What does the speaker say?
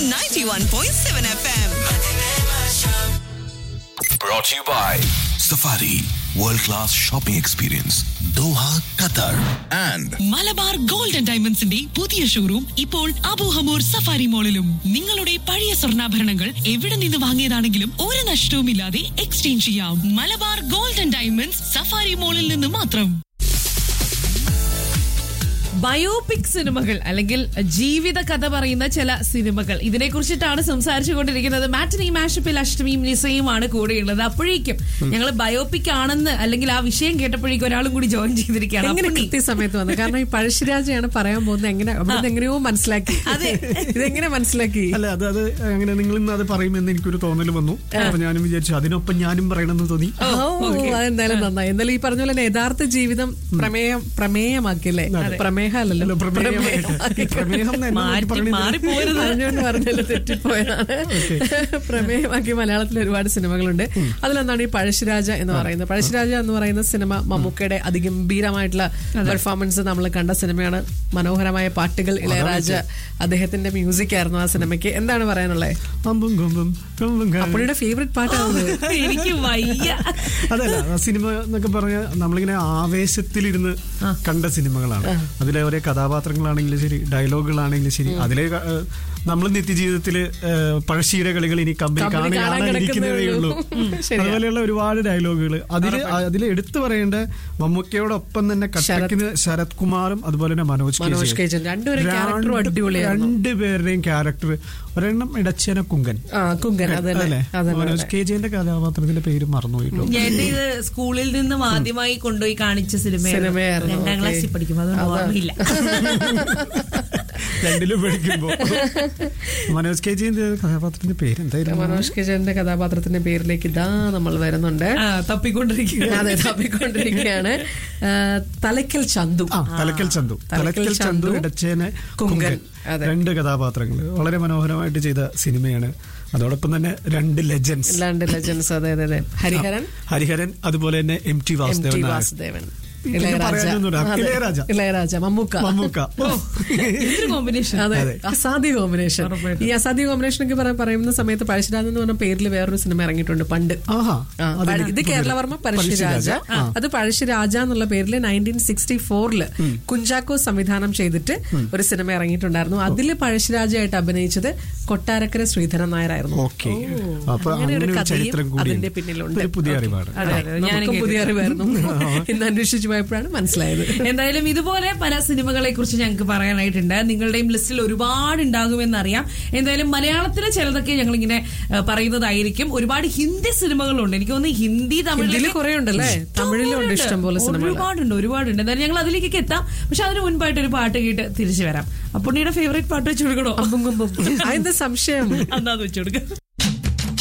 91.7 FM. Brought to you by Safari World Class Shopping Experience Doha, Qatar and Malabar gold and ഡയമണ്ട്സിന്റെ പുതിയ showroom ഇപ്പോൾ Abu Hamour safari മോളിലും നിങ്ങളുടെ പഴയ സ്വർണ്ണാഭരണങ്ങൾ എവിടെ നിന്ന് വാങ്ങിയതാണെങ്കിലും ഒരു നഷ്ടവുമില്ലാതെ എക്സ്ചേഞ്ച് ചെയ്യാം Malabar gold and diamonds safari മോളിൽ നിന്ന് മാത്രം ബയോപിക് സിനിമകൾ അല്ലെങ്കിൽ ജീവിത കഥ പറയുന്ന ചില സിനിമകൾ ഇതിനെ കുറിച്ചിട്ടാണ് സംസാരിച്ചു കൊണ്ടിരിക്കുന്നത് മാറ്റിനി മാഷപ്പിൽ അഷ്ടമിയും നിസയുമാണ് കൂടെയുള്ളത് അപ്പോഴേക്കും ഞങ്ങൾ ബയോപിക് ആണെന്ന് അല്ലെങ്കിൽ ആ വിഷയം കേട്ടപ്പോഴേക്കും ഒരാളും കൂടി ജോയിൻ ചെയ്തിരിക്കുകയാണ് എങ്ങനെ അപ്പുണ്ണി. കൃത്യസമയത്ത് വന്നത് കാരണം ഈ പഴശ്ശിരാജയാണ് പറയാൻ പോകുന്നത് എങ്ങനെ അവിടുന്ന് എങ്ങനെയോ മനസ്സിലാക്കി അതെ. ഇതെങ്ങനെ മനസ്സിലാക്കി അല്ല അത് അത് അങ്ങനെ നിങ്ങൾ ഇന്ന് അത് പറയുമെന്ന് എനിക്കൊരു തോന്നൽ വന്നു അപ്പൊ ഞാനും വിചാരിച്ചു അതിനൊപ്പം ഞാനും പറയണമെന്ന് തോന്നി ഓ അതെന്തായാലും നന്നായി എന്നാലും ഈ പറഞ്ഞ പോലെ തന്നെ യഥാർത്ഥ ജീവിതം പ്രമേയം പ്രമേയമാക്കിയല്ലേ പ്രമേഹ അല്ലല്ലോ അല്ല, പ്രമേയമായിട്ട്. പ്രമേഹം എന്ന് എന്നോട് മാറ്റി പറഞ്ഞത് മാറിപ്പോരുത് അറിഞ്ഞുകൊണ്ട് പറഞ്ഞല്ലോ തെറ്റിപ്പോയതാണ് പ്രമേയമാക്കി മലയാളത്തിൽ ഒരുപാട് സിനിമകളുണ്ട് അതിലൊന്നാണ് ഈ പഴശ്ശിരാജ എന്ന് പറയുന്നത് പഴശ്ശിരാജ എന്ന് പറയുന്ന സിനിമ മമ്മൂക്കയുടെ അതിഗംഭീരമായിട്ടുള്ള പെർഫോമൻസ് നമ്മൾ കണ്ട സിനിമയാണ് മനോഹരമായ പാട്ടുകൾ ഇളയരാജ അദ്ദേഹത്തിന്റെ മ്യൂസിക് ആയിരുന്നു ആ സിനിമയ്ക്ക് എന്താണ് പറയാനുള്ളത് അമ്പും കൊമ്പും കൊമ്പും കാ- അപ്പുണ്ണിയുടെ ഫേവറേറ്റ് പാട്ടാണ് എനിക്ക് വയ്യ അതല്ല ആ സിനിമ എന്നൊക്കെ പറഞ്ഞാൽ നമ്മളിങ്ങനെ ആവേശത്തിലിരുന്ന് കണ്ട സിനിമകളാണ് അതിലെ ഓരോ കഥാപാത്രങ്ങളാണെങ്കിലും ശരി ഡയലോഗുകളാണെങ്കിലും ശരി അതിലെ നമ്മൾ നിത്യജീവിതത്തിൽ പഴശ്ശീര കളികൾ ഇനി കമ്പനി കമ്പനി കാണാൻ കാണാനിരിക്കുന്നതേ ഉള്ളൂ ഉം, ശരിയാ. അതുപോലെയുള്ള ഒരുപാട് ഡയലോഗുകൾ അതിൽ അതിൽ എടുത്തു പറയേണ്ട മമ്മൂക്കയോടൊപ്പം തന്നെ കട്ടക്കിന് ശരത് കുമാറും അതുപോലെ തന്നെ മനോജ് കെ മനോജ് ജയൻ. കെ ജയൻ. രണ്ടുപേരും character ഉം രണ്ട് അടിപൊളിയായിരുന്നു. രണ്ടുപേരുടെയും ക്യാരക്ടർ ഒരെണ്ണം ഇടച്ചേന കുങ്കൻ ആ കുങ്കൻ അതല്ലേ അല്ലേ അതല്ലേ മനോജ് കെ ജയന്റെ കഥാപാത്രത്തിന്റെ പേര് മറന്നുപോയിട്ടോ എന്റെ ഇത് സ്കൂളിൽ നിന്നും ആദ്യമായി കൊണ്ടുപോയി കാണിച്ച സിനിമയായിരുന്നു സിനിമയായിരുന്നു, രണ്ടാം ഓക്കേ. ക്ലാസ്സിൽ പഠിക്കും അതുകൊണ്ട് അതാ. ഓർമ്മയില്ല രണ്ടിലും പഠിക്കുമ്പോ മനോജ് കെ ജിന്റെ കഥാപാത്രത്തിന്റെ പേര് എന്തായിരുന്നു മനോജ് കെ ജയന്റെ കഥാപാത്രത്തിന്റെ പേരിലേക്ക് ഇതാ നമ്മൾ വരുന്നുണ്ട് ആ, തപ്പിക്കൊണ്ടിരിക്കുക അതെ തപ്പിക്കൊണ്ടിരിക്കുകയാണ് ആ, തലയ്ക്കൽ ചന്തു ആ തലക്കൽ ചന്തു തലക്കൽ തലക്കൽ ചന്തു ചന്തു, ഇടച്ചേന കുങ്കൻ. കുങ്കൻ അതെ. രണ്ട് കഥാപാത്രങ്ങൾ വളരെ മനോഹരമായിട്ട് ചെയ്ത സിനിമയാണ് അതോടൊപ്പം തന്നെ രണ്ട് ലെജൻസ് അല്ലാണ്ട് ലെജൻസ് അതെ അതെ അതെ ഹരിഹരൻ ഹരിഹരൻ അതുപോലെ തന്നെ M T M T Vasudevan Nair. Vasudevan പിന്നെ ഇളയരാജ പറയാനൊന്നുമില്ല. അതെ. ഇളയരാജ. ഇളയരാജ മമ്മൂക്ക മമ്മൂക്ക എന്തൊരു കോമ്പിനേഷൻ അതെ അതെ. അസാധ്യ കോമ്പിനേഷൻ ഉറപ്പായിട്ടും. ഈ അസാധ്യ കോമ്പിനേഷൻ ഒക്കെ പറയാൻ പറയുന്ന സമയത്ത് പഴശ്ശിരാജ് എന്ന് പറഞ്ഞ പേരിൽ വേറൊരു സിനിമ ഇറങ്ങിയിട്ടുണ്ട് പണ്ട് ആഹാ ആ, അതിന് ഇത് കേരളവർമ്മ പഴശ്ശിരാജ ആ. അത് പഴശ്ശിരാജ എന്നുള്ള പേരിൽ നയൻറ്റീൻ സിക്സ്റ്റി ഫോറില് കുഞ്ചാക്കോ സംവിധാനം ചെയ്തിട്ട് ഒരു സിനിമ ഇറങ്ങിയിട്ടുണ്ടായിരുന്നു അതിൽ പഴശ്ശിരാജയായിട്ട് അഭിനയിച്ചത് കൊട്ടാരക്കര ശ്രീധരൻ നായരായിരുന്നു ഓക്കെ അപ്പൊ അങ്ങനെ അങ്ങനെ ഒരു ഒരു കഥയും ചരിത്രം കൂടി അതിന്റെ പിന്നിലുണ്ട് ഒരു പുതിയ അറിവാണ് അതെ, അതെ. ഞാനും നമുക്കും പുതിയ അറിവായിരുന്നു ഇന്ന് അന്വേഷിച്ചു പോയപ്പോഴാണ് മനസ്സിലായത് എന്തായാലും ഇതുപോലെ പല സിനിമകളെ കുറിച്ച് ഞങ്ങൾക്ക് പറയാനായിട്ടുണ്ട് നിങ്ങളുടെയും ലിസ്റ്റിൽ ഒരുപാട് ഉണ്ടാകുമെന്നറിയാം എന്തായാലും മലയാളത്തിലെ ചിലതൊക്കെ ഞങ്ങൾ ഇങ്ങനെ പറയുന്നതായിരിക്കും ഒരുപാട് ഹിന്ദി സിനിമകളുണ്ട് എനിക്ക് തോന്നുന്നു ഹിന്ദി തമിഴിൽ ഹിന്ദിയിൽ കുറേ ഉണ്ടല്ലേ? തമിഴിലും ഉണ്ട് ഇഷ്ടംപോലെ സിനിമകൾ. ഒരുപാടുണ്ട് ഒരുപാടുണ്ട് എന്തായാലും ഞങ്ങൾ അതിലേക്കൊക്കെ എത്താം പക്ഷെ അതിന് മുൻപായിട്ട് ഒരു പാട്ട് കേട്ട് തിരിച്ചു വരാം അപ്പുണ്ണിയുടെ ഫേവറേറ്റ് പാട്ട് വെച്ച് കൊടുക്കണോ അമ്പും കുമ്പും അതെന്താ സംശയം അന്നാന്ന് വെച്ചു കൊടുക്കാം